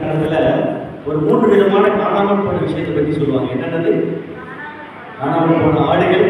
இடத்துல ஒரு மூன்று விதமான காணாமல் போன விஷயத்தை பற்றி சொல்லுவாங்க என்னென்னது காணாமல் போன ஆடுகள்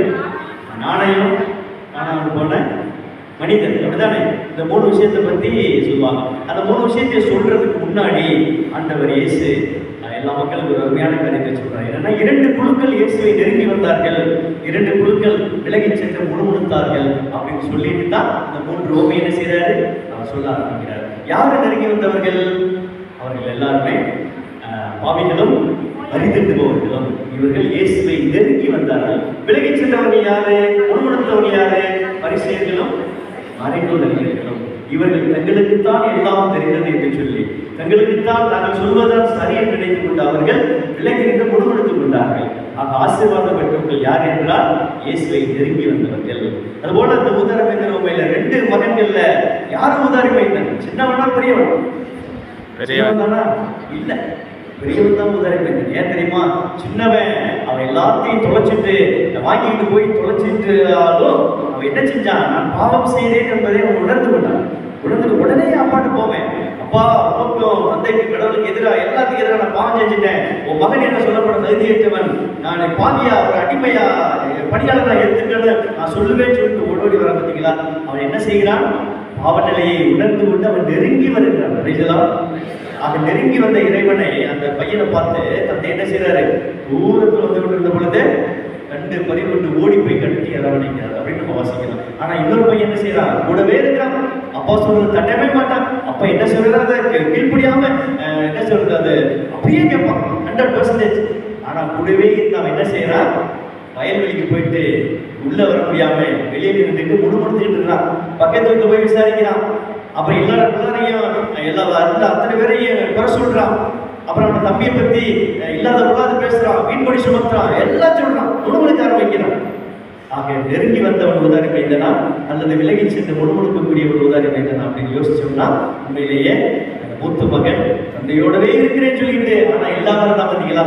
நாணயம் காணாமல் போன மனிதன் அப்படிதானே இந்த மூணு விஷயத்தை பத்தி சொல்லுவாங்க அந்த மூணு விஷயத்தை சொல்றதுக்கு முன்னாடி ஆண்டவர் இயேசு அஹ், எல்லா மக்களுக்கும் ஒரு அருமையான காரியத்தை சொல்றாரு என்னன்னா இரண்டு குழுக்கள் இயேசுவை நெருங்கி வந்தார்கள் இரண்டு குழுக்கள் விலகி சென்று முணுமுணுத்தார்கள் அப்படின்னு சொல்லிட்டு தான் அந்த மூன்று ரோமை என்ன செய்யறாரு அவர் சொல்ல ஆரம்பிக்கிறார் யாரு நெருங்கி வந்தவர்கள் அவர்கள் எல்லாருமே அஹ், பாவிகளும் அறிந்திருந்தவர்களும் இவர்கள் இயேசுவை நெருங்கி வந்தார்கள் விலகி சென்றவர்கள் யாரு முணுமுணுத்தவர்கள் யாரு பரிசெயர்களும் மறைந்துள்ளவர்களும் இவர்கள் தங்களுக்குத்தான் எல்லாம் தெரிந்தது என்று சொல்லி தங்களுக்குத்தான் தாங்கள் சொல்வதுதான் சரி என்று நினைத்துக் கொண்ட அவர்கள் விலகி நின்று முணுமுணுத்துக் கொண்டார்கள் ஆக ஆசீர்வாதம் பெற்றவர்கள் யார் என்றால் இயேசுவை நெருங்கி வந்தவர்கள் அதுபோல அந்த உதாரண உண்மையில ரெண்டு மகன்கள்ல யார் உதாரி மைந்தன் சின்னவனா பெரியவன் பெரியவன். சின்னவன் தானா? இல்ல பெரியவன் தான் உதாரி மைந்தன் ஏன் தெரியுமா சின்னவன் அவன் எல்லாத்தையும் தொலைச்சிட்டு வாங்கிட்டு போய் தொலைச்சிட்டாலும் அவன் என்ன செஞ்சான் நான் பாவம் செய்தேன் என்பதை அவன் உணர்ந்து கொண்டான் உணர்ந்து உடனே அப்பாட்டு போவேன் அப்பா உனக்கும் தந்தைக்கு கடவுளுக்கு எதிராக எல்லாத்துக்கும் எதிராக நான் பாவம் செஞ்சுட்டேன் உன் மகன் என்ன சொல்லப்பட தகுதியேற்றவன் நான் பாவியா ஒரு அடிமையா பணியாளராக எடுத்துக்கன்னு நான் சொல்லுவேன்னு சொல்லிட்டு ஓடோடி வர பார்த்தீங்களா அவன் என்ன செய்கிறான் பாவநிலையை உணர்ந்து கொண்டு அவன் நெருங்கி வருகிறான் புரியுதா ஆக நெருங்கி வந்த இறைவனை அந்த பையனை பார்த்து தந்தை என்ன செய்றாரு தூரத்தில் வந்து கொண்டிருந்த பொழுது கண்டு பறிகொண்டு ஓடி போய் கட்டி அரவணைக்கிறார் அப்படின்னு நம்ம வாசிக்கலாம் ஆனா இன்னொரு பையன் என்ன செய்யறான் கூடவே இருக்கிறான் அப்பா சொல்றது தட்டவே மாட்டான் அப்பா என்ன சொல்றது அதை கீ- கீழ்ப்படியாம அஹ், என்ன சொல்றது அது அப்படியே கேட்பான் ஹண்ட்ரட் பர்சன்டேஜ் ஆனா கூடவே இருந்து அவன் என்ன செய்யறான் வயல்வெளிக்கு போயிட்டு உள்ள வர முடியாம வெளியே நின்றுட்டு முணுமுணுத்துக்கிட்டு இருக்கிறான் பக்கத்து வீட்டுல போய் விசாரிக்கிறான் அப்புறம் எல்லா பிள்ளைரையும் எல்லா இருந்த அத்தனை பேரையும் குறை சொல்றான் அப்புறம் அவன் தம்பியை பத்தி அஹ், இல்லாத பொல்லாத பேசுறான் வீண்படி சுமத்துறான் எல்லாம் சொல்றான் முணுமுணுக்க ஆரம்பிக்கிறான் ஆக நெருங்கி வந்தவன் உதாரி மைந்தனா அல்லது விலகி சென்று முணுமுணுக்கக்கூடிய ஒரு உதாரி மைந்தனா அப்படின்னு யோசிச்சோம்னா உண்மையிலேயே அந்த மூத்த மகன் தந்தையோடவே இருக்கிறேன்னு சொல்லிட்டு ஆனா இல்லாம இருந்தா பார்த்தீங்களா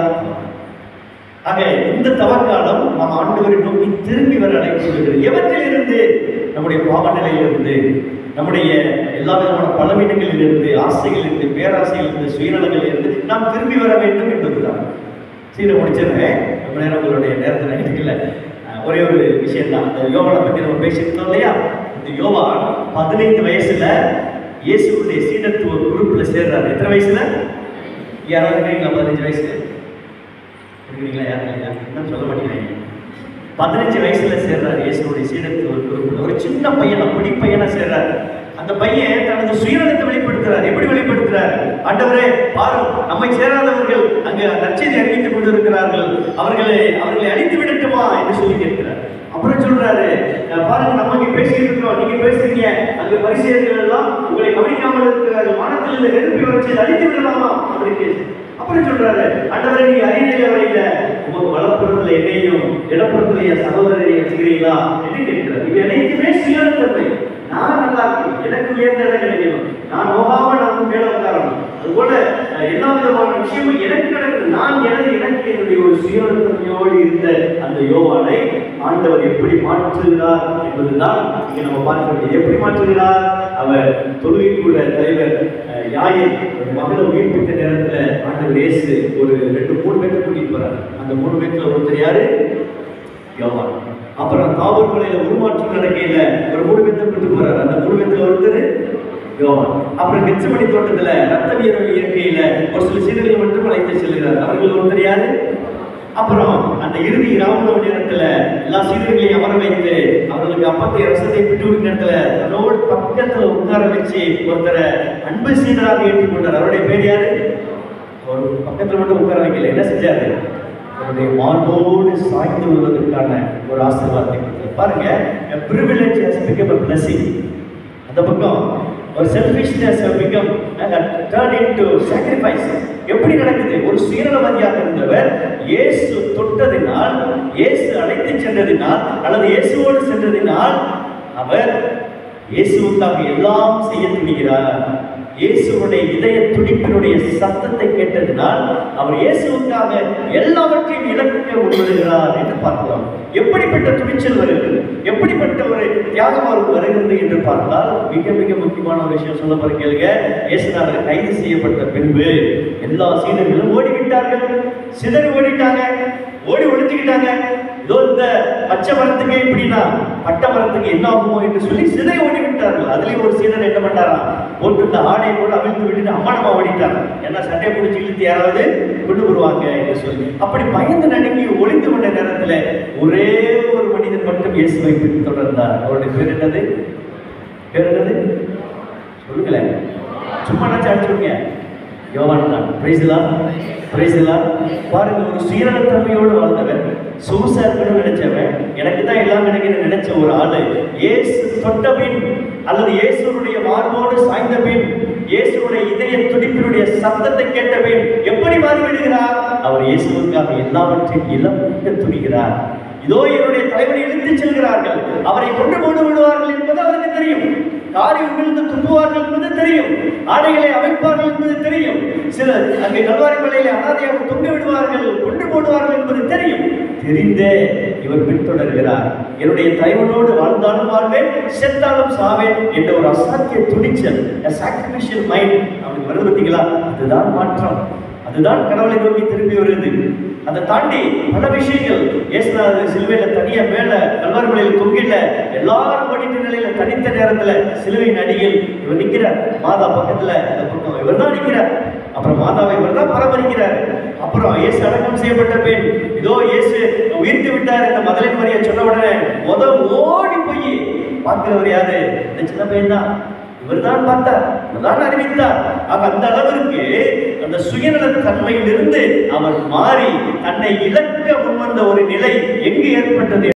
ஆக இந்த தவக்காலம் நாம் ஆண்டவரை நோக்கி திரும்பி வர அழைக்கப்படுகிறது எவற்றிலிருந்து நம்முடைய பாவ நிலையிலிருந்து நம்முடைய எல்லா விதமான பலவீனங்களிலிருந்து ஆசைகளிலிருந்து பேராசைகளிலிருந்து சுயநலங்களிலிருந்து நாம் திரும்பி வர வேண்டும் என்பதுதான் சீரை முடிச்சிடுறேன் ரொம்ப நேரம் உங்களுடைய நேரத்தில் எடுக்கல அஹ் ஒரே ஒரு விஷயம் தான் அந்த யோவானை பற்றி நம்ம பேசிட்டு இருந்தோம் இல்லையா இந்த யோவான் பதினைந்து வயசுல இயேசுடைய சீடத்துவ குரூப்ல சேர்றாரு எத்தனை வயசுல யாராவது இருக்கீங்களா பதினஞ்சு வயசு இருக்கிறீங்களா யாரும் இல்லையா இன்னும் சொல்ல மாட்டேங்கிறீங்க பதினஞ்சு வயசுல சேர்றாரு இயேசுடைய சீடத்துவ குரூப்ல ஒரு சின்ன பையன் அப்படி பையனா சேர்றாரு அந்த பையன் தனது சுயநலத்தை வெளிப்படுத்துறார் எப்படி வெளிப்படுத்துறார் ஆண்டவரே பாரும் நம்மை சேராதவர்கள் அங்கு நற்செய்தி அறிவித்துக் கொண்டிருக்கிறார்கள் அவர்களை அவர்களை அழித்து விடட்டுமா என்று சொல்லி கேட்கிறார் அப்புறம் சொல்றாரு "அஹ் பாருங்க நம்ம இங்க பேசிட்டு இருக்கிறோம் நீங்க பேசுறீங்க அங்க பரிசெயர்கள் எல்லாம் உங்களை கவனிக்காமல் இருக்கிறார்கள் வானத்தில் இருந்து நெருப்பி வச்சு அழித்து விடலாமா அப்படின்னு கேட்டு அப்புறம் சொல்றாரு ஆண்டவரே நீ அறியலை இல்ல உமக்கு வலப்புறத்துல என்னையும் இடப்புறத்துல என் சகோதரரை வச்சுக்கிறீங்களா என்று கேட்கிறார் இது அனைத்துமே சுயநலத்தன்மை நான் நல்லா இருக்கேன் எனக்கு உயர்ந்த இடம் கிடைக்கணும் நான் நோகாம நான் மேல உட்காரணும் அதுபோல அஹ், எல்லா விதமான விஷயமும் எனக்கு நடக்குது நான் எனது எனக்கு என்னுடைய ஒரு சுயநலத்தன்மையோடு இருந்த அந்த யோவானை ஆண்டவர் எப்படி மாற்றுகிறார் என்பதுதான் இங்க நம்ம பார்க்க வேண்டியது எப்படி மாற்றுகிறார் அவர் தொழுகை கூட தலைவர் அஹ், யாயின் ஒரு மகளை உயிர்ப்பித்த நேரத்துல ஆண்டவர் இயேசு ஒரு ரெண்டு மூணு பேர்த்த கூட்டிட்டு போறாரு அந்த மூணு பேர்த்துல ஒருத்தர் யாரு யோவான் அப்புறம் தாவூர் மலையில உருமாற்றம் நடக்கையில ஒரு மூணு பேர்த்த கூட்டிட்டு போறாரு அந்த மூணு பேர்த்துல ஒருத்தர் யோவான் அப்புறம் கெச்சமணி தோட்டத்துல ரத்த வீரம் இயற்கையில ஒரு சில சீடர்களை மட்டும் அழைத்து செல்கிறார் அவர்கள் ஒருத்தர் யாரு அப்புறம் அந்த இறுதி ராமநவ நேரத்துல எல்லா சீடர்களையும் அமர வைத்து அவர்களுக்கு அப்பத்தை ரசத்தை விட்டு விடும் நேரத்துல தன்னோடு பக்கத்துல உட்கார வச்சு ஒருத்தரை அன்பு சீடராக ஏற்றுக்கொண்டார் அவருடைய பேர் யாரு அவர் பக்கத்துல மட்டும் உட்கார வைக்கல என்ன செஞ்சாரு அவருடைய மார்போடு சாய்ந்து வருவதற்கான ஒரு ஆசீர்வாதத்தை கொடுத்தார் பாருங்க privilege has become a blessing அந்த பக்கம் ஒரு selfishness become turn into sacrifice எப்படி நடக்குது ஒரு சுயநலவாதியாக இருந்தவர் இயேசு தொட்டதினால் இயேசு அழைத்து சென்றதினால் அல்லது இயேசுவோடு சென்றதினால் அவர் இயேசுவுக்காக எல்லாம் செய்ய துணிகிறார் இயேசுவுடைய இதய துடிப்பினுடைய சத்தத்தை கேட்டதினால் அவர் இயேசுவுக்காக எல்லாவற்றையும் இழக்க முன்வருகிறார் என்று பார்க்கலாம் எப்படிப்பட்ட துணிச்சல் வருகிறது எப்படிப்பட்ட ஒரு தியாகம் அவருக்கு வருகிறது என்று பார்த்தால் மிக மிக முக்கியமான ஒரு விஷயம் சொல்ல போற கேளுங்க இயேசுநாதர் கைது செய்யப்பட்ட பின்பு எல்லா சீடர்களும் ஓடிவிட்டார்கள் சிதறி ஓடிட்டாங்க ஓடி ஒளிஞ்சுக்கிட்டாங்க இதோ இந்த பச்சை மரத்துக்கு இப்படின்னா பட்டை மரத்துக்கு என்ன ஆகுமோ என்று சொல்லி சிதை ஓடி விட்டார்கள் அதுலயும் ஒரு சீடர் என்ன பண்ணாராம் போட்டு இந்த ஆடையை கூட அவிழ்த்து விட்டுட்டு அம்மானமா ஓடிட்டாங்க ஏன்னா சட்டை பிடிச்சி இழுத்து யாராவது கொண்டு வருவாங்க என்று சொல்லி அப்படி பயந்து நடுங்கி ஒளிந்து கொண்ட நேரத்துல ஒரே ஒரு மனிதன் மட்டும் இயேசுவை பின் தொடர்ந்தார் அவருடைய பேர் என்னது பேர் என்னது சொல்லுங்களேன் சும்மா நினைச்சு அடிச்சுடுங்க யோவான் தான் பிரைஸ்லா பிரைஸ்லா பாருங்க ஒரு சுயநலத்தன்மையோடு வாழ்ந்தவன் சொகுசா இருக்கணும்னு நினைச்சவன் எனக்கு தான் எல்லாம் கிடைக்குன்னு நினைச்ச ஒரு ஆளு இயேசு தொட்ட பின் அல்லது இயேசுடைய மார்போடு சாய்ந்த பின் இயேசுடைய இதய துடிப்பினுடைய சத்தத்தை கேட்ட பின் எப்படி மாறி விடுகிறார் அவர் இயேசுவுக்காக எல்லாவற்றையும் இழக்க துணிகிறார் இதோ என்னுடைய தலைவரை இழுத்துச் செல்கிறார்கள் அவரை கொண்டு போட்டு விடுவார்கள் என்பது அவருக்கு தெரியும் காரில் விழுந்து துப்புவார்கள் என்பது தெரியும் ஆடைகளை அமைப்பார்கள் என்பது தெரியும் சிலர் அங்கே கல்வாரி மலையில அனாதையாக தொங்க விடுவார்கள் கொண்டு போடுவார்கள் என்பது தெரியும் தெரிந்தே இவர் பின்தொடர்கிறார் என்னுடைய தலைவனோடு வாழ்ந்தாலும் வாழ்வேன் செத்தாலும் சாவேன் என்ற ஒரு அசாத்திய துணிச்சல் சாக்ரிஃபிஷியல் மைண்ட் அவனுக்கு வருது பார்த்தீங்களா அதுதான் மாற்றம் அதுதான் கடவுளை நோக்கி திரும்பி வருது அதை தாண்டி பல விஷயங்கள் இயேசுநாதர் சிலுவையில தனியா மேல கல்வாரி மலையில தொங்கில எல்லாரும் ஓடிட்ட நிலையில தனித்த நேரத்துல சிலுவையின் அடியில் இவர் நிக்கிறார் மாதா பக்கத்துல இந்த பக்கம் இவர் தான் நிக்கிறார் அப்புறம் மாதாவை இவர் தான் பராமரிக்கிறார் அப்புறம் இயேசு அடக்கம் செய்யப்பட்ட பெண் இதோ இயேசு உயிர்த்து விட்டார் இந்த மதலின் மரியை சொன்ன உடனே முத ஓடி போய் பார்க்கிறவர் யாரு இந்த சின்ன பையன் தான் இவர்தான் பார்த்தார் இவர்தான் அறிவித்தார் ஆக அந்த அளவிற்கு அந்த சுயநல தன்மையிலிருந்து அவர் மாறி தன்னை இழக்க முன்வந்த ஒரு நிலை எங்கு ஏற்பட்டது